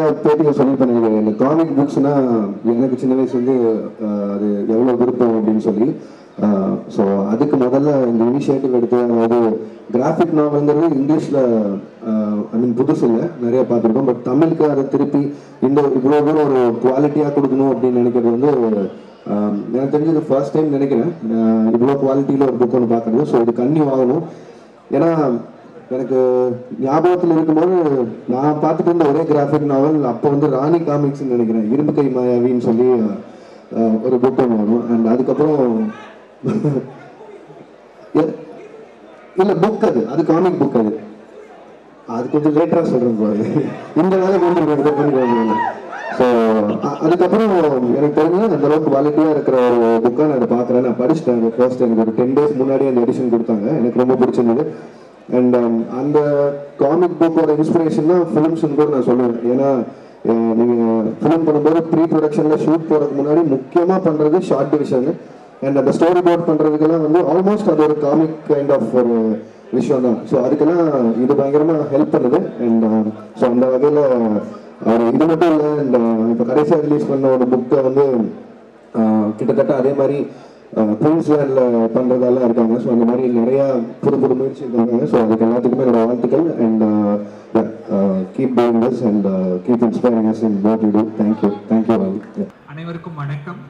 பேட்டியில் சொல்லியிருப்பேன் எனக்கு இந்த காமிக் புக்ஸ்னா எனக்கு சின்ன வயசுலேருந்து அது எவ்வளோ விருப்பம் அப்படின்னு சொல்லி ஸோ அதுக்கு முதல்ல இந்த இனிஷியேட்டிவ் எடுத்து அதாவது கிராஃபிக் நாவல்ங்கிறது இங்கிலீஷில் ஐ மீன் புதுசு இல்லை நிறைய பார்த்துருக்கோம் பட் தமிழுக்கு அதை திருப்பி இந்த இவ்வளோ தூரம் ஒரு குவாலிட்டியாக கொடுக்கணும் அப்படின்னு நினைக்கிறது வந்து ஆஹ் எனக்கு தெரிஞ்சது ஃபர்ஸ்ட் டைம் நினைக்கிறேன் ஆஹ் இவ்வளோ குவாலிட்டியில் ஒரு புக் ஒன்று பார்க்குறது ஸோ இது கண்ணி வாங்கணும் ஏன்னா எனக்கு ஞாபகத்தில் இருக்கும்போது நான் பார்த்துட்டு இருந்த ஒரே கிராஃபிக் நாவல் அப்போ வந்து ராணி காமிக்ஸ்னு நினைக்கிறேன் இரும்பு கை மாயாவின்னு சொல்லி ஆஹ் ஒரு புக் ஒன்று வரும் அண்ட் அதுக்கப்புறம் எ- இல்ல புக் அது அது காமிக் புக் அது அது கொஞ்சம் லேட்டரா சொல்றேன் bro. இந்த வேலை கொஞ்சம் எடுத்து பண்ணிடுவாங்க ஸோ அதுக்கப்புறம் எனக்கு தெரிஞ்சது அந்த அளவுக்கு குவாலிட்டியாக இருக்கிற ஒரு புக்கை நான் அதை பார்க்குறேன் நான் படிச்சிட்டேன் ஃபர்ஸ்ட் எனக்கு ஒரு டென் டேஸ் முன்னாடி அந்த எடிஷன் கொடுத்தாங்க எனக்கு ரொம்ப பிடிச்சிருந்தது அண்ட் அந்த காமிக் புக்கோட இன்ஸ்பிரேஷன் தான் ஃபிலிம்ஸ்னு கூட நான் சொல்லுவேன் ஏன்னா அஹ், நீங்க ஃபிலிம் பண்ணும்போது ப்ரீ ப்ரொடக்ஷன்ல ஷூட் போறதுக்கு முன்னாடி முக்கியமா பண்றது ஷார்ட் டிவிஷன் அண்ட் அந்த ஸ்டோரி போர்ட் பண்றதுக்கெல்லாம் வந்து ஆல்மோஸ்ட் அது ஒரு காமிக் கைண்ட் ஆஃப் ஒரு விஷயம் தான் ஸோ அதுக்கெல்லாம் இது பயங்கரமா ஹெல்ப் பண்ணுது அண்ட் ஸோ அந்த வகையில் அவர் இது மட்டும் இல்லை இந்த இப்போ கடைசியாக ரிலீஸ் பண்ண ஒரு புக்கை வந்து ஆஹ், கிட்டத்தட்ட அதே மாதிரி குயின்ஸ்லேண்டில் பண்ணுறதெல்லாம் இருக்காங்க ஸோ அந்த மாதிரி நிறையா புது புது முயற்சி இருக்காங்க ஸோ அதுக்கு எல்லாத்துக்குமே என்னோட வாழ்த்துக்கள் and keep doing this and keep inspiring us in what you do thank you thank you all அனைவருக்கும் வணக்கம்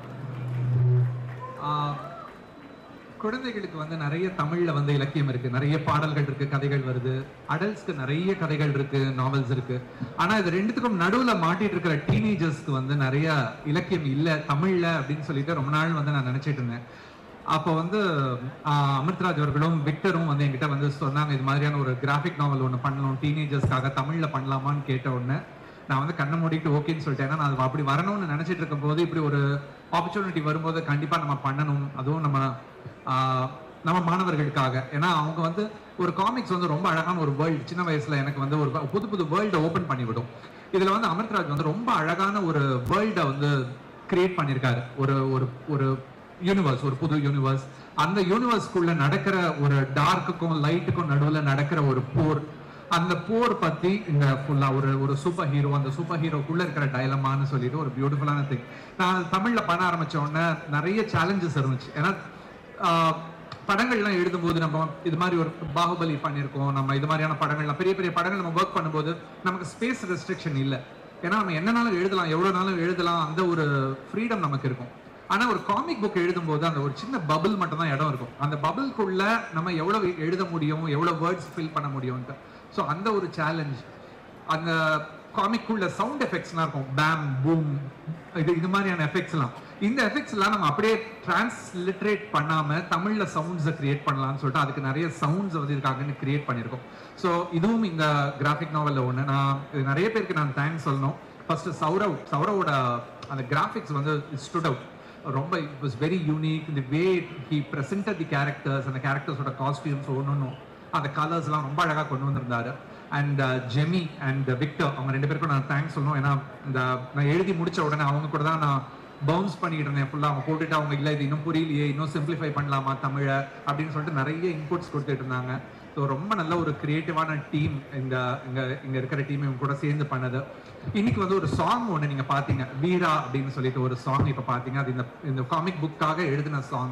ஆஹ், குழந்தைகளுக்கு வந்து நிறைய தமிழ்ல வந்து இலக்கியம் இருக்கு நிறைய பாடல்கள் இருக்கு கதைகள் வருது அடல்ட்ஸ்க்கு நிறைய கதைகள் இருக்கு நாவல்ஸ் இருக்கு ஆனா இது ரெண்டுத்துக்கும் நடுவுல மாட்டிட்டு இருக்கிற டீனேஜர்ஸ்க்கு வந்து நிறைய இலக்கியம் இல்ல தமிழ்ல அப்படின்னு சொல்லிட்டு ரொம்ப நாள் வந்து நான் நினைச்சிட்டு இருந்தேன் அப்போ வந்து ஆஹ், அமிர்தராஜ் அவர்களும் விக்டரும் வந்து என்கிட்ட வந்து சொன்னாங்க இது மாதிரியான ஒரு கிராஃபிக் நாவல் ஒன்று பண்ணணும் டீனேஜர்ஸ்க்காக தமிழ்ல பண்ணலாமான்னு கேட்ட உடனே நான் வந்து கண்ணை மூடிட்டு ஓகேன்னு சொல்லிட்டேன் ஏன்னா நான் அது அப்படி வரணும்னு நினைச்சிட்டு இருக்கும்போது இப்படி ஒரு ஆப்பர்ச்சுனிட்டி வரும்போது கண்டிப்பா நம்ம பண்ணணும் அதுவும் நம்ம ஆஹ், நம்ம மாணவர்களுக்காக ஏன்னா அவங்க வந்து ஒரு காமிக்ஸ் வந்து ரொம்ப அழகான ஒரு வேர்ல்டு சின்ன வயசுல எனக்கு வந்து ஒரு புது புது வேர்ல்டை ஓபன் பண்ணிவிடும் இதுல வந்து அமிர்தராஜ் வந்து ரொம்ப அழகான ஒரு வேர்ல்டை வந்து கிரியேட் பண்ணியிருக்காரு ஒரு ஒரு ஒரு யூனிவர்ஸ் ஒரு புது யூனிவர்ஸ் அந்த யூனிவர்ஸ்க்குள்ள நடக்கிற ஒரு டார்க்குக்கும் லைட்டுக்கும் நடுவுல நடக்கிற ஒரு போர் அந்த போர் பத்தி இங்க ஃபுல்லா ஒரு ஒரு சூப்பர் ஹீரோ அந்த சூப்பர் ஹீரோக்குள்ள இருக்கிற டைலமான்னு சொல்லிட்டு ஒரு பியூட்டிஃபுல்லான திங் நான் தமிழ்ல பண்ண ஆரம்பிச்ச உடனே நிறைய சேலஞ்சஸ் இருந்துச்சு ஏன்னா ஆஹ், படங்கள்லாம் எழுதும்போது நம்ம இது மாதிரி ஒரு பாகுபலி பண்ணியிருக்கோம் நம்ம இது மாதிரியான படங்கள்லாம் பெரிய பெரிய படங்கள் நம்ம ஒர்க் பண்ணும்போது நமக்கு ஸ்பேஸ் ரெஸ்ட்ரிக்ஷன் இல்லை ஏன்னா நம்ம என்னனாலும் எழுதலாம் எவ்வளவு நாளும் எழுதலாம் அந்த ஒரு ஃப்ரீடம் நமக்கு இருக்கும் ஆனா ஒரு காமிக் புக் எழுதும்போது அந்த ஒரு சின்ன பபிள் மட்டும் தான் இடம் இருக்கும் அந்த பபிள்குள்ள நம்ம எவ்வளவு எழுத முடியும் எவ்வளவு வேர்ட்ஸ் ஃபில் பண்ண முடியும்ட்டு ஸோ அந்த ஒரு சேலஞ்ச் அந்த காமிக்குள்ள சவுண்ட் எஃபெக்ட்ஸ்லாம் இருக்கும் பேம் பூம் இது இது மாதிரியான எஃபெக்ட்ஸ் எல்லாம் இந்த எஃபெக்ட்ஸ் எல்லாம் நம்ம அப்படியே டிரான்ஸ்லிட்ரேட் பண்ணாம தமிழ்ல சவுண்ட்ஸை கிரியேட் பண்ணலாம்னு சொல்லிட்டு அதுக்கு நிறைய சவுண்ட்ஸ் வந்து இதுக்காகன்னு கிரியேட் பண்ணியிருக்கோம் ஸோ இதுவும் இந்த கிராஃபிக் நாவல்ல ஒன்று நான் இது நிறைய பேருக்கு நான் தேங்க்ஸ் சொல்லணும் ஃபர்ஸ்ட் சௌரவ் சௌரவோட அந்த கிராஃபிக்ஸ் வந்து ஸ்டுட் அவுட் ரொம்ப it was very unique the way he presented the characters அந்த கேரக்டர்ஸோட காஸ்டியூம்ஸ் ஒன்று அந்த கலர்ஸ்லாம் ரொம்ப அழகாக கொண்டு வந்திருந்தாரு அண்ட் ஜெமி அண்ட் விக்டர் அவங்க ரெண்டு பேருக்கும் நான் தேங்க்ஸ் சொல்லணும் ஏன்னா இந்த நான் எழுதி முடிச்ச உடனே அவங்க கூட தான் நான் பவுன்ஸ் பண்ணிட்டு இருந்தேன் ஃபுல்லாக அவங்க போட்டுட்டு அவங்க இல்லை இது இன்னும் புரியலையே இன்னும் சிம்பிளிஃபை பண்ணலாமா தமிழை அப்படின்னு சொல்லிட்டு நிறைய இன்புட்ஸ் கொடுத்துட்டு இருந்தாங்க ஸோ ரொம்ப நல்ல ஒரு கிரியேட்டிவான டீம் இந்த இங்க இங்க இருக்கிற டீம் இவங்க கூட சேர்ந்து பண்ணது இன்னைக்கு வந்து ஒரு சாங் ஒன்று நீங்க பாத்தீங்க வீரா அப்படின்னு சொல்லிட்டு ஒரு சாங் இப்ப பாத்தீங்க அது இந்த இந்த காமிக் புக்காக எழுதின சாங்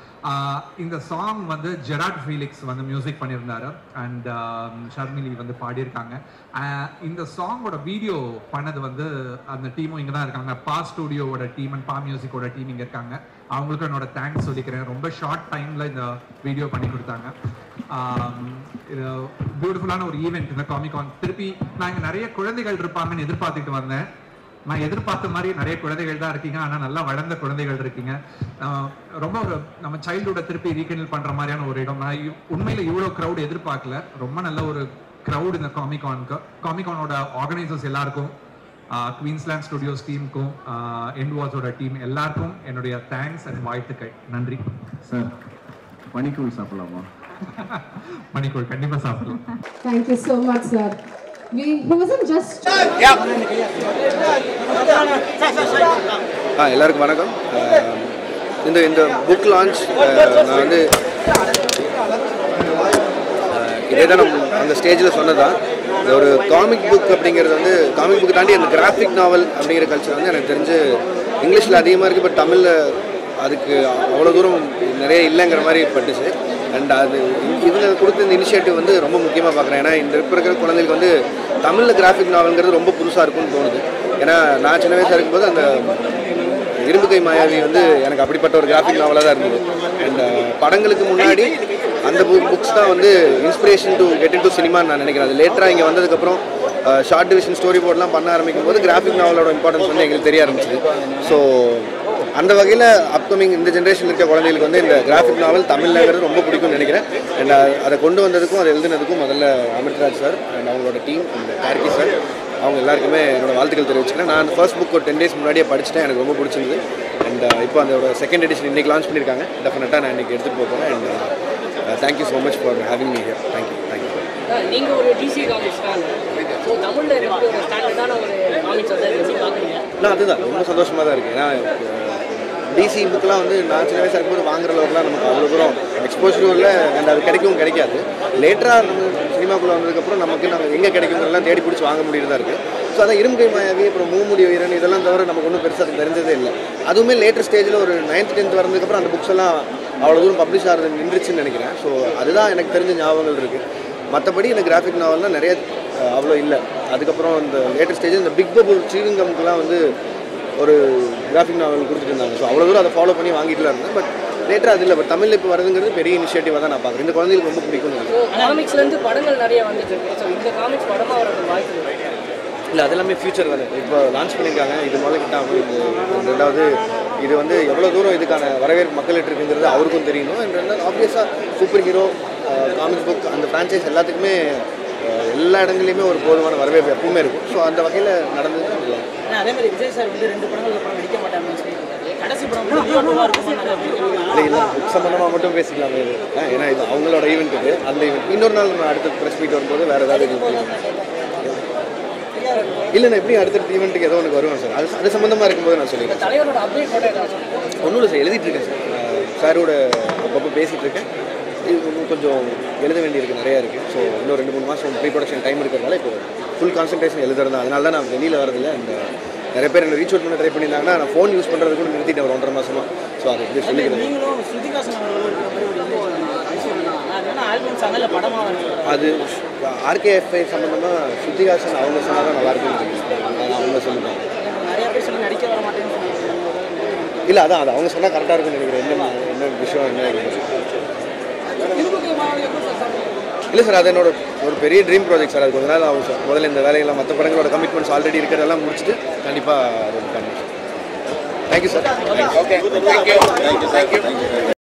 இந்த சாங் வந்து ஜெராட் ஃபீலிக்ஸ் வந்து மியூசிக் பண்ணியிருந்தாரு அண்ட் ஷர்மிலி வந்து பாடியிருக்காங்க ஆஹ் இந்த சாங்கோட வீடியோ பண்ணது வந்து அந்த டீமும் இங்க தான் இருக்காங்க பா ஸ்டுடியோவோட டீம் அண்ட் பா மியூசிக்கோட டீம் இங்க இருக்காங்க அவங்களுக்கும் என்னோட தேங்க்ஸ் சொல்லிக்கிறேன் ரொம்ப ஷார்ட் டைம்ல இந்த வீடியோ பண்ணி கொடுத்தாங்க பியூட்டிஃபுல்லான ஒரு ஈவெண்ட் இந்த காமிகான் திருப்பி நான் இங்க நிறைய குழந்தைகள் இருப்பாங்கன்னு எதிர்பார்த்துட்டு வந்தேன் நான் எதிர்பார்த்த மாதிரி நிறைய குழந்தைகள் தான் இருக்கீங்க ஆனா நல்லா வளர்ந்த குழந்தைகள் இருக்கீங்க ஆஹ் ரொம்ப ஒரு நம்ம சைல்டுஹுட திருப்பி ரீகனில் பண்ற மாதிரியான ஒரு இடம் நான் இவ்- உண்மையில இவ்வளவு crowd எதிர்பார்க்கல ரொம்ப நல்ல ஒரு crowd இந்த காமிகானுக்கு காமிகானோட ஆர்கனைசர்ஸ் எல்லாருக்கும் குவீன்ஸ்லாண்ட் ஸ்டுடியோஸ் டீமுக்கும் எண்ட் வாட்சோட டீம் எல்லாருக்கும் என்னுடைய தேங்க்ஸ் அண்ட் வாழ்த்துக்கள் நன்றி சார் பனிக்கூழ் சாப்பிடலாமா மணிக்கூர் கண்டிப்பா சாப்பிடலாம் Thank you so much, sir. We, he wasn't just ஆ எல்லாருக்கும் வணக்கம் அஹ், இந்த இந்த புக் லான்ச் நான் வந்து அஹ், இதே தான் நம்ம அந்த ஸ்டேஜில் சொன்னதான் இந்த ஒரு காமிக் புக் அப்படிங்கிறது வந்து காமிக் புக் தாண்டி அந்த கிராஃபிக் நாவல் அப்படிங்கிற கல்ச்சர் வந்து எனக்கு தெரிஞ்சு இங்கிலீஷில் அதிகமாக இருக்குது பட் தமிழில் அதுக்கு அவ்வளோ தூரம் நிறைய இல்லைங்கிற மாதிரி பட்டுச்சு அண்ட் அது இவங்க கொடுத்த இந்த இனிஷியேட்டிவ் வந்து ரொம்ப முக்கியமாக பார்க்குறேன் ஏன்னா இந்த இப்போ இருக்கிற குழந்தைகளுக்கு வந்து தமிழில் கிராஃபிக் நாவல்ங்கிறது ரொம்ப புதுசாக இருக்கும்னு தோணுது ஏன்னா நான் சின்ன வயசாக இருக்கும்போது அந்த இரும்பு கை மாயாவி வந்து எனக்கு அப்படிப்பட்ட ஒரு கிராஃபிக் நாவலாக தான் இருந்தது அண்ட் படங்களுக்கு முன்னாடி அந்த புக்ஸ் தான் வந்து inspiration to get into சினிமான்னு நான் நினைக்கிறேன் அது லேட்டராக இங்கே வந்ததுக்கப்புறம் ஷார்ட் டிவிஷன் ஸ்டோரி போர்ட்லாம் பண்ண ஆரம்பிக்கும் போது கிராஃபிக் நாவலோட இம்பார்ட்டன்ஸ் வந்து எங்களுக்கு தெரிய ஆரம்பிச்சது ஸோ அந்த வகையில் அப்கமிங் இந்த ஜென்ரேஷன் இருக்க குழந்தைகளுக்கு வந்து இந்த கிராஃபிக் நாவல் தமிழ்லங்கிறது ரொம்ப பிடிக்கும்னு நினைக்கிறேன் அண்ட் அதை கொண்டு வந்ததுக்கும் அதை எழுதினதுக்கும் முதல்ல அமிர்தராஜ் சார் அண்ட் அவங்களோட டீம் அண்ட் கார்கி சார் அவங்க எல்லாருக்குமே என்னோட வாழ்த்துக்கள் தெரிவிச்சுக்கிறேன் நான் அந்த ஃபர்ஸ்ட் புக் ஒரு டென் டேஸ் முன்னாடியே படிச்சிட்டேன் எனக்கு ரொம்ப பிடிச்சிருந்தது அண்ட் இப்போ அதோட செகண்ட் எடிஷன் இன்றைக்கி லான்ச் பண்ணியிருக்காங்க டெஃபினட்டாக நான் இன்றைக்கி எடுத்துகிட்டு போகிறேன் and thank you so much for having me here thank you thank you நீங்க ஒரு டிசி காமிக்ஸ் ஃபேன் ஸோ தமிழ்ல இருக்க ஒரு ஸ்டாண்டர்டான ஒரு காமிக்ஸ் வந்து எப்படி பாக்குறீங்க இல்லை அதுதான் ரொம்ப சந்தோஷமாக தான் இருக்குது ஏன்னா டிசி புக்கெலாம் வந்து நான் சின்ன வயசாக இருக்கும்போது வாங்குற அளவுக்குலாம் நமக்கு அவ்வளோ தூரம் எக்ஸ்போஜரும் இல்லை அண்ட் அது கிடைக்கவும் கிடைக்காது லேட்டராக நம்ம சினிமாக்குள்ளே வந்ததுக்கப்புறம் நமக்கு நம்ம எங்கே கிடைக்குங்கிறதெல்லாம் தேடி பிடிச்சி வாங்க முடியறதா இருக்குது ஸோ அதான் இரும்பை மாயாவி அப்புறம் மூமுடி வீரன் இதெல்லாம் தவிர நமக்கு ஒன்றும் பெருசாக தெரிஞ்சதே இல்லை அதுவுமே லேட்டர் ஸ்டேஜில் ஒரு நைன்த் டென்த் வரதுக்கப்புறம் அந்த புக்ஸ் எல்லாம் அவ்வளோ தூரம் பப்ளிஷ் ஆகிறது நின்றுச்சுன்னு நினைக்கிறேன் ஸோ அதுதான் எனக்கு தெரிஞ்ச ஞாபகங்கள் இருக்குது மற்றபடி இந்த கிராஃபிக் நாவல்லாம் நிறைய அஹ், அவ்வளோ இல்லை அதுக்கப்புறம் இந்த லேட்டர் ஸ்டேஜ் இந்த பிக் பபுள் சீவிங்கம்க்குலாம் வந்து ஒரு கிராஃபிக் நாவல் கொடுத்துட்டு இருந்தாங்க ஸோ அவ்வளோ தூரம் அதை ஃபாலோ பண்ணி வாங்கிட்டுலாம் இருந்தேன் பட் லேட்டர் அது இல்லை பட் தமிழில் இப்போ வருதுங்கிறது பெரிய இனிஷியேட்டிவாக தான் நான் பார்க்குறேன் இந்த குழந்தைகளுக்கு ரொம்ப பிடிக்கும்னு நினைக்கிறேன் ஸோ காமிக்ஸ்ல இருந்து படங்கள் நிறைய வந்துட்டு இருக்கு ஸோ இந்த காமிக்ஸ் படமா வரது வாய்ப்பு இருக்கு இல்லை அது எல்லாமே ஃபியூச்சர் தானே இப்போ லான்ச் பண்ணியிருக்காங்க இது முதல்ல கிட்ட இது ரெண்டாவது இது வந்து எவ்வளோ தூரம் இதுக்கான வரவேற்பு மக்கள்கிட்ட இருக்குங்கிறது அவருக்கும் தெரியணும் அண்ட் ரெண்டாவது ஆப்வியஸாக சூப்பர் ஹீரோ காமிக் புக் அந்த ஃப்ரான்ச்சைஸ் எல்லாத்துக்குமே அஹ், எல்லா இடங்கள்லையுமே ஒரு போதுமான வரவேற்பு எப்பவுமே இருக்கும் ஸோ அந்த வகையில் நடந்தது நல்லா இருக்கு. ஆனா அதே மாதிரி விஜய் சார் வந்து ரெண்டு படங்கள் படம் நடிக்க மாட்டாங்கன்னு சொல்லியிருக்காரு கடைசி படம் வந்து லியோட்டோவா இருக்குமா இல்லை இல்லை புக் சம்மந்தமாக மட்டும் பேசிக்கலாமே இது ஆ, ஏன்னா இது அவங்களோட ஈவெண்ட் இது அந்த ஈவெண்ட் இன்னொரு நாள் நம்ம அடுத்த ப்ரெஸ் மீட் வரும்போது வேறு ஏதாவது இது இல்லை நான் எப்படியும் அடுத்த ஈவெண்ட்டுக்கு ஏதோ ஒன்று வருவேன் சார் அது அது சம்மந்தமாக இருக்கும்போது நான் சொல்லிடுறேன் தலைவரோட அப்டேட் மட்டும் ஏதாச்சும் ஒன்றும் இல்லை சார் எழுதிட்டு இருக்கேன் சார் சாரோட அப்பப்போ பேசிகிட்டு இருக்கேன் இது இன்னும் கொஞ்சம் எழுத வேண்டியிருக்கு நிறையா இருக்குது ஸோ இன்னும் ரெண்டு மூணு மாதம் ப்ரீ ப்ரொடக்ஷன் டைம் இருக்கிறதால இப்போ ஃபுல் கான்சன்ட்ரேஷன் எழுதுறது அதனால தான் நான் வெளியில் வரதில்லை அந்த நிறைய பேர் என்ன ரீச் அவுட் பண்ண ட்ரை பண்ணியிருந்தாங்கன்னா நான் ஃபோன் யூஸ் பண்ணுறது கூட நிறுத்திட்டேன் ஒரு ஒன்றரை மாதமா ஸோ அதை எப்படி சொல்லிக்கிறேன் நீங்களும் ஸ்ருதிகாசன் அவர்களும் இருக்கிற மாதிரி ஒரு image விஷயம் அது வேணா ஆல்பம் சாங்கல படமா வந்து அது ஆர்கேஎஃப்ஐ சம்மந்தமாக ஸ்ருதிஹாசன் அவங்க சொன்னால் தான் நல்லா இருக்கும்னு நினைக்கிறேன் அவங்க சொல்லுவாங்க நிறைய பேர் சொல்லி நடிக்க வர மாட்டேன்னு சொன்னாங்க இல்லை அதான் அது அவங்க சொன்னால் கரெக்டாக இருக்கும்னு நினைக்கிறேன் என்ன என்ன விஷயம் என்ன இருக்குது இல்லை சார் அது என்னோட ஒரு பெரிய ட்ரீம் ப்ராஜெக்ட் சார் அது கொஞ்ச நாள் ஆகும் சார் முதல்ல இந்த வேலையெல்லாம் மற்ற படங்களோட கமிட்மெண்ட்ஸ் ஆல்ரெடி இருக்கிறதெல்லாம் முடிச்சுட்டு கண்டிப்பாக அது பண்ணி thank you sir okay thank you thank you